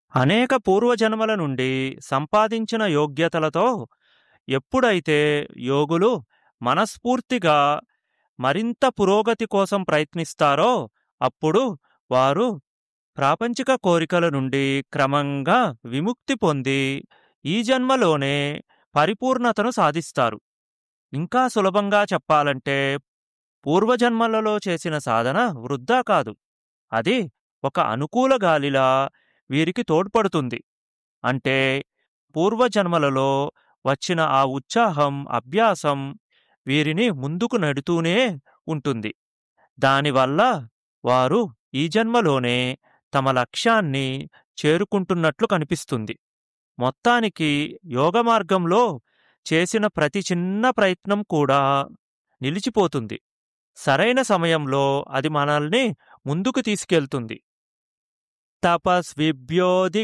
అనేక పూర్వజన్మల నుండి సంపాదించిన యోగ్యతలతో ఎప్పుడైతే యోగులు మనస్ఫూర్తిగా మరింత పురోగతి కోసం ప్రయత్నిస్తారో అప్పుడు వారు ప్రాపంచిక కోరికల నుండి క్రమంగా విముక్తి పొంది ఈ జన్మలోనే పరిపూర్ణతను సాధిస్తారు ఇంకా సులభంగా చెప్పాలంటే పూర్వజన్మలలో చేసిన సాధన వృద్ధా కాదు అది ఒక అనుకూల గాలిలా వీరికి తోడ్పడుతుంది అంటే పూర్వజన్మలలో వచ్చిన ఆ ఉత్సాహం అభ్యాసం వీరిని ముందుకు నెడుతూనే ఉంటుంది దానివల్ల వారు ఈ జన్మలోనే తమ లక్ష్యాన్ని చేరుకుంటున్నట్లు కనిపిస్తుంది మొత్తానికి యోగ మార్గంలో చేసిన ప్రతి చిన్న ప్రయత్నం కూడా నిలిచిపోతుంది సరైన సమయంలో అది మనల్ని ముందుకు తీసుకెళ్తుంది తపస్విభ్యోధి